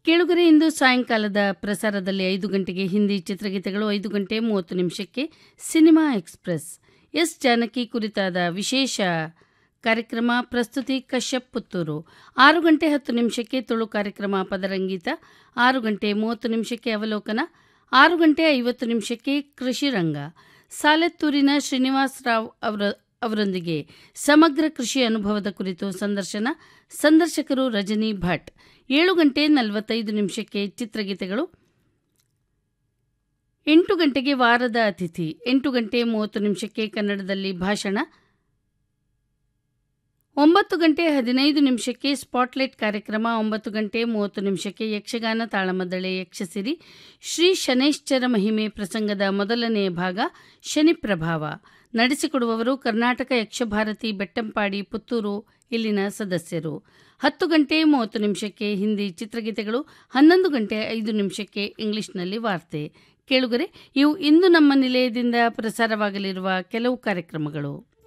ಕೇಳುಗರೆ ಇಂದು ಸಾಯಂಕಾಲದ ಪ್ರಸಾರದಲ್ಲಿ ಐದು ಗಂಟೆಗೆ ಹಿಂದಿ ಚಿತ್ರಗೀತೆಗಳು ಐದು ಗಂಟೆ ಮೂವತ್ತು ನಿಮಿಷಕ್ಕೆ ಸಿನಿಮಾ ಎಕ್ಸ್ಪ್ರೆಸ್ ಎಸ್ ಜಾನಕಿ ಕುರಿತಾದ ವಿಶೇಷ ಕಾರ್ಯಕ್ರಮ ಪ್ರಸ್ತುತಿ ಕಶ್ಯಪ್ ಪುತ್ತೂರು ಆರು ಗಂಟೆ ಹತ್ತು ನಿಮಿಷಕ್ಕೆ ತುಳು ಕಾರ್ಯಕ್ರಮ ಪದರಂಗೀತ ಆರು ಗಂಟೆ ಮೂವತ್ತು ನಿಮಿಷಕ್ಕೆ ಅವಲೋಕನ ಆರು ಗಂಟೆ ಐವತ್ತು ನಿಮಿಷಕ್ಕೆ ಕೃಷಿ ರಂಗ ಸಾಲೆತ್ತೂರಿನ ಶ್ರೀನಿವಾಸ್ ರಾವ್ ಅವರ ಅವರೊಂದಿಗೆ ಸಮಗ್ರ ಕೃಷಿ ಅನುಭವದ ಕುರಿತು ಸಂದರ್ಶನ ಸಂದರ್ಶಕರು ರಜನಿ ಭಟ್ ಏಳು ಗಂಟೆ ನಲವತ್ತೈದು ನಿಮಿಷಕ್ಕೆ ಚಿತ್ರಗೀತೆಗಳು ಎಂಟು ಗಂಟೆಗೆ ವಾರದ ಅತಿಥಿ ಎಂಟು ಗಂಟೆ ಮೂವತ್ತು ನಿಮಿಷಕ್ಕೆ ಕನ್ನಡದಲ್ಲಿ ಭಾಷಣ ಒಂಬತ್ತು ಗಂಟೆ ಹದಿನೈದು ನಿಮಿಷಕ್ಕೆ ಸ್ಪಾಟ್ಲೈಟ್ ಕಾರ್ಯಕ್ರಮ ಒಂಬತ್ತು ಗಂಟೆ ಮೂವತ್ತು ನಿಮಿಷಕ್ಕೆ ಯಕ್ಷಗಾನ ತಾಳಮದ್ದಳೆ ಯಕ್ಷಸಿರಿ ಶ್ರೀ ಶನೈಶ್ಚರ ಮಹಿಮೆ ಪ್ರಸಂಗದ ಮೊದಲನೆಯ ಭಾಗ ಶನಿ ಪ್ರಭಾವ ನಡೆಸಿಕೊಡುವವರು ಕರ್ನಾಟಕ ಯಕ್ಷಭಾರತಿ ಬೆಟ್ಟಂಪಾಡಿ ಪುತ್ತೂರು ಇಲ್ಲಿನ ಸದಸ್ಯರು ಹತ್ತು ಗಂಟೆ ಮೂವತ್ತು ನಿಮಿಷಕ್ಕೆ ಹಿಂದಿ ಚಿತ್ರಗೀತೆಗಳು ಹನ್ನೊಂದು ಗಂಟೆ ಐದು ನಿಮಿಷಕ್ಕೆ ಇಂಗ್ಲಿಷ್ನಲ್ಲಿ ವಾರ್ತೆ ಕೇಳುಗರೆ ಇವು ಇಂದು ನಮ್ಮ ನಿಲಯದಿಂದ ಪ್ರಸಾರವಾಗಲಿರುವ ಕೆಲವು ಕಾರ್ಯಕ್ರಮಗಳು